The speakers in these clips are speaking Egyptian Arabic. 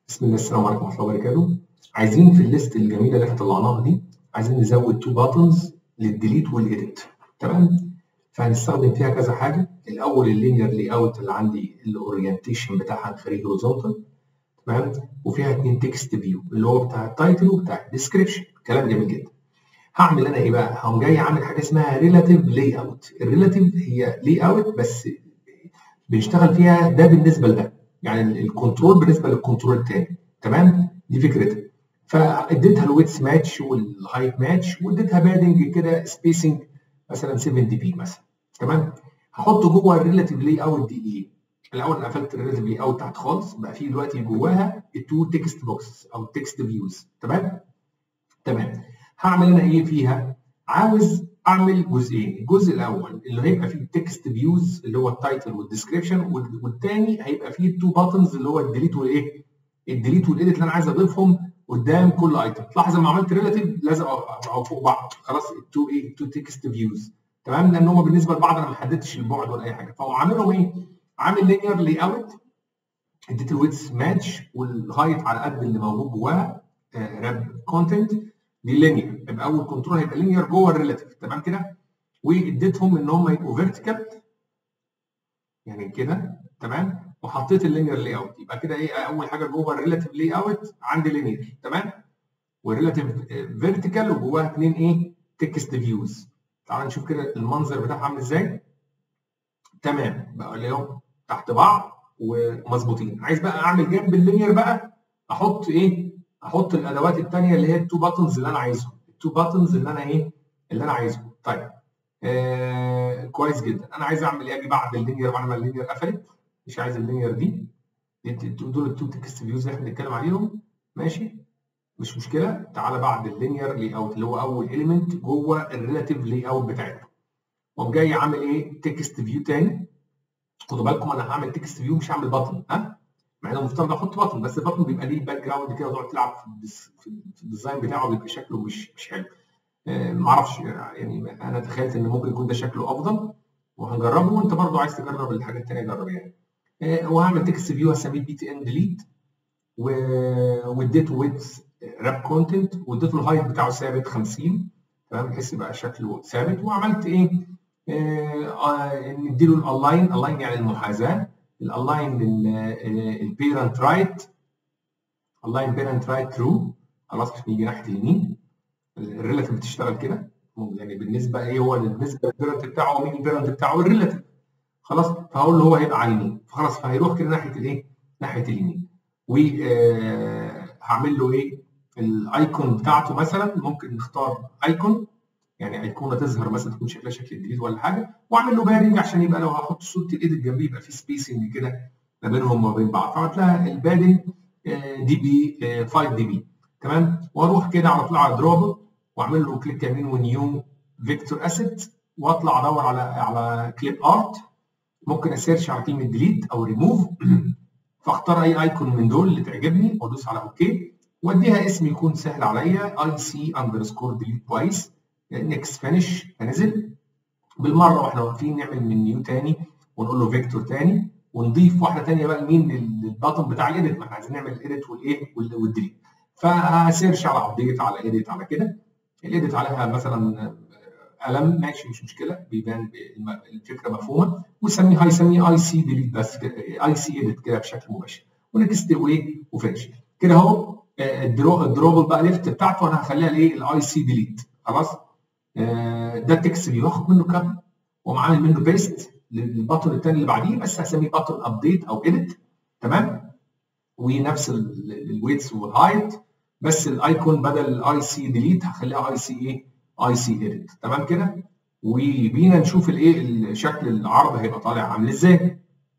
بسم الله السلام عليكم ورحمه الله وبركاته عايزين في الليست الجميله اللي احنا طلعناها دي عايزين نزود تو باتنز للديليت والايديت تمام فهنستخدم فيها كذا حاجه الاول اللينير لاي اوت اللي عندي الاورينتيشن بتاعها هنخليه هوريزونتال تمام وفيها اثنين تكست فيو اللي هو بتاع التايتل وبتاع الديسكربشن كلام جميل جدا هعمل انا ايه بقى؟ هقوم جاي عامل حاجه اسمها ريلاتيف لاي اوت الريلاتيف هي لاي اوت بس بنشتغل فيها ده بالنسبه لده يعني الكنترول بالنسبه للكنترول الثاني تمام دي فكرتها فاديتها الويتس ماتش والهايت ماتش واديتها بادنج كده سبيسنج مثلا 7 دي بي مثلا تمام هحط جوه الريلاتيف لاي اوت دي ايه الاول انا قفلت الريلاتيف لاي اوت تحت خالص بقى في دلوقتي جواها التو تكست بوكس او تكست فيوز تمام تمام هعمل انا ايه فيها عاوز اعمل جزئين الجزء الاول اللي هيبقى فيه التكست فيوز اللي هو التايتل والديسكربشن والثاني هيبقى فيه التو باتنز اللي هو الديليت والايه الديليت والايديت اللي انا عايز اضيفهم قدام كل ايتم تلاحظ لما عملت ريلاتيف لازم ابقى فوق بعض خلاص التو ايه التو تكست فيوز تمام لان هم بالنسبه لبعض انا ما حددتش البعد ولا اي حاجه فهو عاملهم ايه عامل لينير لاي اوت اديت الويتس ماتش والهايت على قد اللي موجود جواها راب كونتنت دي لينير يبقى اول كنترول هيبقى لينير جوه الريلاتيف تمام كده واديتهم ان هم يبقوا فيرتيكال يعني كده تمام وحطيت اللينير لاي اوت يبقى كده ايه اول حاجه جوه الريلاتيف لاي اوت عندي لينير تمام والريلاتيف فيرتيكال وجواها اثنين ايه تكست فيوز تعال نشوف كده المنظر بتاعها عامل ازاي تمام بقى اليوم تحت بعض ومظبوطين عايز بقى اعمل جنب اللينير بقى احط ايه احط الادوات الثانيه اللي هي التو باتنز اللي انا عايزهم التو باتنز اللي انا ايه اللي انا عايزهم طيب آه كويس جدا انا عايز اعمل ايه اجي بعد اللينير بعد ما اللينير قفلت مش عايز اللينير دي دول التو تكست فيوز اللي احنا بنتكلم عليهم ماشي مش مشكله تعالى بعد اللينير لاي اوت اللي هو اول اليمنت جوه الريلاتيف لاي اوت بتاعتنا واقوم جاي عامل ايه تكست فيو تاني خدوا بالكم انا هعمل تكست فيو مش هعمل بطن ها مع انه المفترض احط بطن بس البطن بيبقى ليه باك جراوند كده وتقعد تلعب في الديزاين بتاعه بيبقى شكله مش مش حلو آه معرفش يعني انا تخيلت ان ممكن يكون ده شكله افضل وهنجربه وانت برضو عايز تجرب الحاجات الثانيه جرب يعني آه وهعمل تكست فيو هسميه بي تي ان ديليت واديته ويدث راب كونتنت واديته الهايت بتاعه ثابت 50 تمام بحيث يبقى شكله ثابت وعملت ايه آه نديله الالاين الاين يعني المحاذاه الالاين البيرنت رايت الاين بيرنت رايت ترو خلاص عشان يجي ناحيه اليمين الريلاتيف بتشتغل كده يعني بالنسبه ايه هو بالنسبه للبيرنت بتاعه مين البيرنت بتاعه الريلاتيف خلاص فهقول له هو هيبقى على اليمين فخلاص فهيروح كده ناحيه الايه ناحيه اليمين وهعمل له ايه الايكون بتاعته مثلا ممكن نختار ايكون يعني ايقونه تظهر مثلا تكون شكلها شكل جديد ولا حاجه واعمل له بادنج عشان يبقى لو هحط صوره الايديت جنبيه يبقى في سبيسنج كده ما بينهم وما بين بعض فعملت لها البادنج دي بي 5 دي بي تمام واروح كده على طول على دروبل واعمل له كليك يمين ونيو فيكتور اسيت واطلع ادور على على كليب ارت ممكن اسيرش على كلمه ديليت او ريموف فاختار اي ايكون من دول اللي تعجبني وادوس على اوكي واديها اسم يكون سهل عليا اي سي اندرسكور ديليت توايس نكست فينش هنزل بالمره واحنا واقفين نعمل من نيو تاني ونقول له فيكتور تاني ونضيف واحده تانيه بقى لمين للبطن بتاع الايديت ما احنا عايزين نعمل الايديت والايه والديليت فهسيرش على ابديت على ايديت على كده الايديت عليها مثلا قلم ماشي مش مشكله بيبان الفكره مفهومه وسميها هيسميه اي سي ديليت بس اي سي ايديت كده بشكل مباشر ونكست وايه وفينش كده اهو الدروبل بقى ليفت بتاعته انا هخليها الايه الاي سي ديليت خلاص ده التكست فيو هاخد منه كام واقوم عامل منه بيست للبطن الثاني اللي بعديه بس هسميه بطن ابديت او اديت تمام ونفس الويتس والهايت بس الايكون بدل الاي سي ديليت هخليها اي سي ايه اي سي اديت تمام كده وبينا نشوف الايه شكل العرض هيبقى طالع عامل ازاي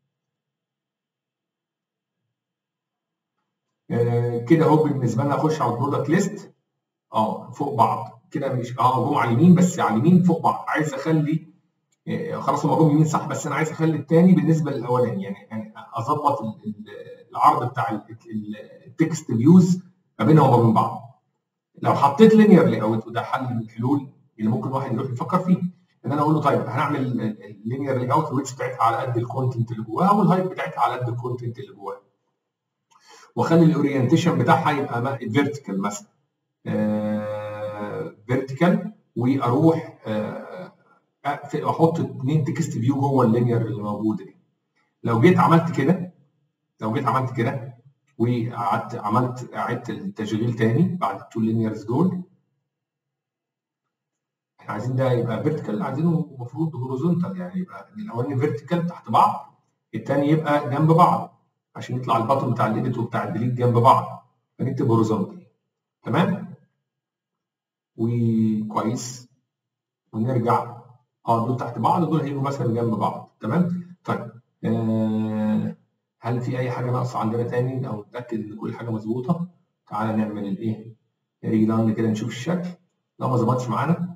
آه كده اهو بالنسبه لنا اخش على البرودكت ليست اه فوق بعض كده مش اه جم على اليمين بس على اليمين فوق بعض عايز اخلي آه خلاص هم جم يمين صح بس انا عايز اخلي الثاني بالنسبه للاولاني يعني, يعني اظبط العرض بتاع التكست فيوز ما بينهم وما بين بعض لو حطيت لينير لاي اوت وده حل من الحلول اللي ممكن واحد يروح يفكر فيه ان انا اقول له طيب هنعمل اللينير لاي اوت الويتس بتاعتها على قد الكونتنت اللي جواها والهايت بتاعتها على قد الكونتنت اللي جواها واخلي الاورينتيشن بتاعها يبقى فيرتيكال مثلا فيرتيكال واروح آه، أقفل- احط اثنين تكست فيو جوه اللينير اللي موجوده دي لو جيت عملت كده لو جيت عملت كده وقعدت عملت عدت التشغيل تاني بعد التو لينيرز دول احنا عايزين ده يبقى فيرتيكال عايزينه المفروض هوريزونتال يعني يبقى الاولاني فيرتيكال تحت بعض الثاني يبقى جنب بعض عشان يطلع البطن بتاع الايديت وبتاع الديليت جنب بعض فنكتب هوريزونتال تمام وكويس ونرجع اه دول تحت بعض دول هيجوا مثلا جنب بعض تمام طيب آه هل في اي حاجه ناقصه عندنا تاني او نتاكد ان كل حاجه مظبوطه تعالى نعمل الايه ريلاند كده نشوف الشكل لو ما ظبطش معانا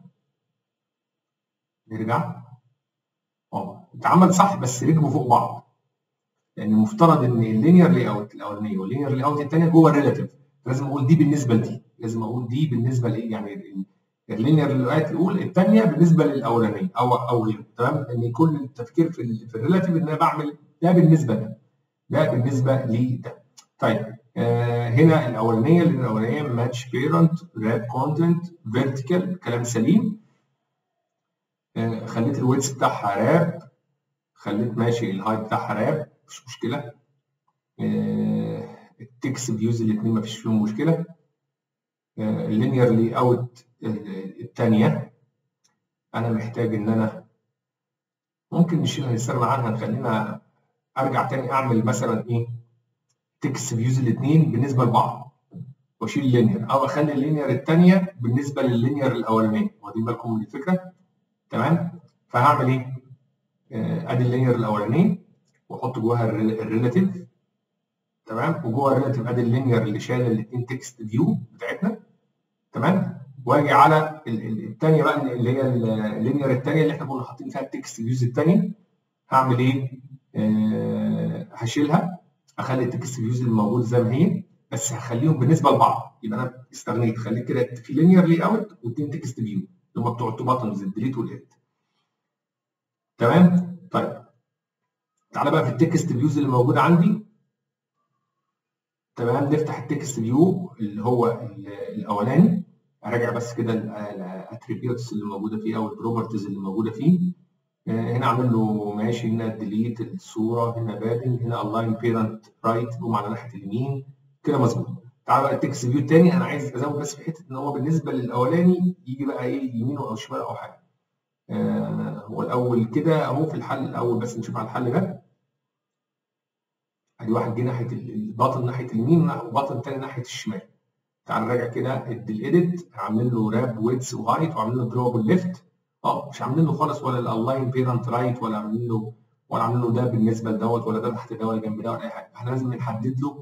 نرجع اه اتعمل صح بس ركبوا فوق بعض لان المفترض ان اللينير لاي اوت الاولانيه واللينير لاي اوت الثانيه جوه الريلاتيف لازم اقول دي بالنسبه لدي لازم اقول دي بالنسبه لايه يعني اللينير لاي الاولى الثانيه بالنسبه للاولانيه او او غيره تمام لان كل التفكير في ال في الريلاتيف ان انا بعمل ده بالنسبه ده ده بالنسبه لده طيب آه هنا الاولانيه اللي الاولانيه ماتش بيرنت راب كونتنت فيرتيكال كلام سليم آه خليت الويتس بتاعها راب خليت ماشي الهايت بتاعها راب مش مشكله آه التكست فيوز الاثنين ما فيش فيهم مشكله آه اللينير لي اوت الثانيه انا محتاج ان انا ممكن نشيلها نستغنى عنها نخلينا ارجع تاني اعمل مثلا ايه تكست فيوز الاثنين بالنسبه لبعض واشيل اللينير او اخلي اللينير الثانيه بالنسبه لللينير الاولانيه واخدين بالكم من الفكره تمام فهعمل ايه آه، ادي اللينير الاولانيه واحط جواها الريلاتيف تمام وجوه الريلاتيف ادي اللينير اللي شايل الاثنين تكست فيو بتاعتنا تمام واجي على الثانيه بقى اللي هي اللينير الثانيه اللي احنا كنا حاطين فيها التكست فيوز الثانيه هعمل ايه؟ آه هشيلها اخلي التكست فيوز اللي موجود زي ما هي بس هخليهم بالنسبه لبعض يبقى انا استغنيت خليت كده في لينير لي اوت واثنين تكست فيو اللي هم بتوع التو باتنز الديليت والاديت تمام؟ طيب تعالى بقى في التكست فيوز اللي موجوده عندي تمام نفتح التكست فيو اللي هو الاولاني اراجع بس كده الاتريبيوتس اللي موجوده فيه او البروبرتيز اللي موجوده فيه هنا اعمل له ماشي هنا ديليت الصوره هنا بادنج هنا الاين بيرنت رايت قوم على ناحيه اليمين كده مظبوط تعال بقى التكست فيو الثاني انا عايز ازود بس في حته ان هو بالنسبه للاولاني يجي بقى ايه يمينه او شماله او حاجه آه هو الاول كده اهو في الحل الاول بس نشوف على الحل ده ادي واحد جه ناحيه الباطن ناحيه اليمين وباطن تاني ناحيه الشمال تعال نراجع كده الايديت عاملين له راب ويدز وهايت وعاملين له دروبل ليفت اه مش عاملين له خالص ولا الالاين بيرنت رايت ولا عاملين له ولا عاملين له ده بالنسبه لدوت ولا ده تحت ده ولا جنب ده ولا اي حاجه احنا لازم نحدد له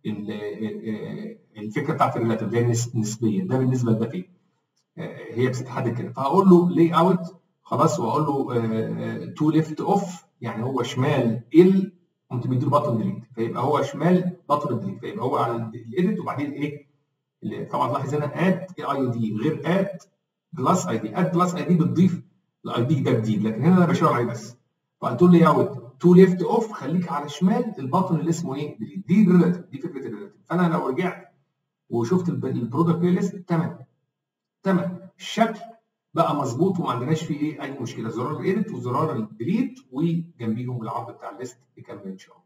الفكره بتاعت الريلاتيف اللي هي النسبيه ده بالنسبه لده فين هي بتتحدد كده فهقول له لي اوت خلاص واقول له تو ليفت اوف يعني هو شمال ال قمت مديله بطن ديليت فيبقى هو شمال بطن ديليت فيبقى هو على الايديت وبعدين ايه طبعا لاحظ هنا اد اي دي غير اد بلس اي دي اد بلس اي دي بتضيف الاي دي ده جديد لكن هنا انا بشاور عليه بس فقلت له اوت تو ليفت اوف خليك على شمال البطن اللي اسمه ايه ديليت دي الريلاتيف دي فكره الريلاتيف فانا لو رجعت وشفت البرودكت بلاي ليست تمام تمام الشكل بقى مظبوط وما عندناش فيه ايه اي مشكله زرار الايديت وزرار الديليت وجنبيهم العرض بتاع الليست نكمل ان شاء الله